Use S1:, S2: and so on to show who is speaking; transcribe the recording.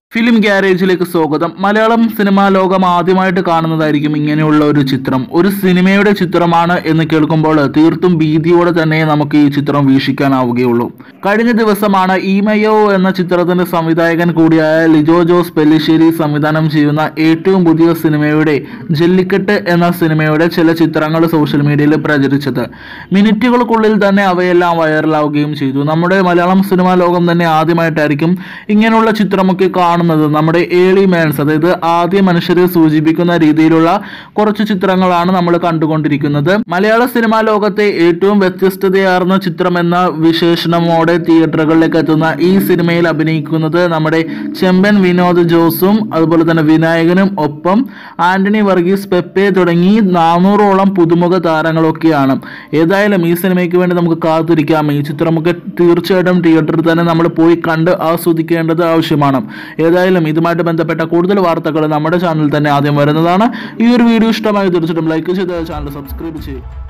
S1: film ഗ്യാരേജിലേക്ക് സ്വാഗതം Malayalam cinema ലോകം ആദ്യമായിട്ട് കാണുന്നതായിരിക്കും ഇങ്ങനെയുള്ള ഒരു ചിത്രം ഒരു സിനിമയുടെ ചിത്രമാണ് എന്ന് കേൾക്കുമ്പോൾ തീർത്തും ഭീതിയോടെ തന്നെ നമുക്ക് ഈ ചിത്രം വീക്ഷിക്കാനാവുകയുള്ളൂ കഴിഞ്ഞ ദിവസമാണ് ഈമയോ എന്ന ചിത്രത്തിന്റെ സംവിധായകൻ കൂടിയായ ലിജോ ജോസ് പെല്ലിശ്ശേരി സംവിധാനം ചെയ്യുന്ന ഏറ്റവും പുതിയ സിനിമയുടെ ജല്ലിക്കെട്ട് എന്ന സിനിമയുടെ ചില ചിത്രങ്ങൾ സോഷ്യൽ മീഡിയയിൽ പ്രചരിച്ചത് മിനിറ്റുകൾക്കുള്ളിൽ തന്നെ അവയെല്ലാം വൈറലാവുകയും ചെയ്തു നമ്മുടെ മലയാളം സിനിമാ ലോകം തന്നെ ആദ്യമായിട്ടായിരിക്കും ഇങ്ങനെയുള്ള ചിത്രമൊക്കെ കാണുന്നത് നമ്മുടെ ഏളി മാൻസ് അതായത് ആദ്യ മനുഷ്യരെ സൂചിപ്പിക്കുന്ന രീതിയിലുള്ള കുറച്ച് ചിത്രങ്ങളാണ് നമ്മൾ കണ്ടുകൊണ്ടിരിക്കുന്നത് മലയാള സിനിമാ ലോകത്തെ ഏറ്റവും വ്യത്യസ്തതയാർന്ന ചിത്രം എന്ന വിശേഷണമോടെ തിയേറ്ററുകളിലേക്ക് എത്തുന്ന ഈ സിനിമയിൽ അഭിനയിക്കുന്നത് നമ്മുടെ ചെമ്പൻ വിനോദ് ജോസും അതുപോലെ തന്നെ വിനായകനും ഒപ്പം ആന്റണി വർഗീസ് പെപ്പെ തുടങ്ങി നാനൂറോളം പുതുമുഖ താരങ്ങളൊക്കെയാണ് ഏതായാലും ഈ സിനിമയ്ക്ക് വേണ്ടി നമുക്ക് കാത്തിരിക്കാം ഈ ചിത്രമൊക്കെ തീർച്ചയായിട്ടും തിയേറ്ററിൽ തന്നെ നമ്മൾ പോയി കണ്ട് ആസ്വദിക്കേണ്ടത് ആവശ്യമാണ് ഏതായാലും ഇതുമായിട്ട് ബന്ധപ്പെട്ട കൂടുതൽ വാർത്തകൾ നമ്മുടെ ചാനലിൽ തന്നെ ആദ്യം വരുന്നതാണ് ഈ ഒരു വീഡിയോ ഇഷ്ടമായി തീർച്ചയായിട്ടും ലൈക്ക് ചെയ്ത് ചാനൽ സബ്സ്ക്രൈബ് ചെയ്യും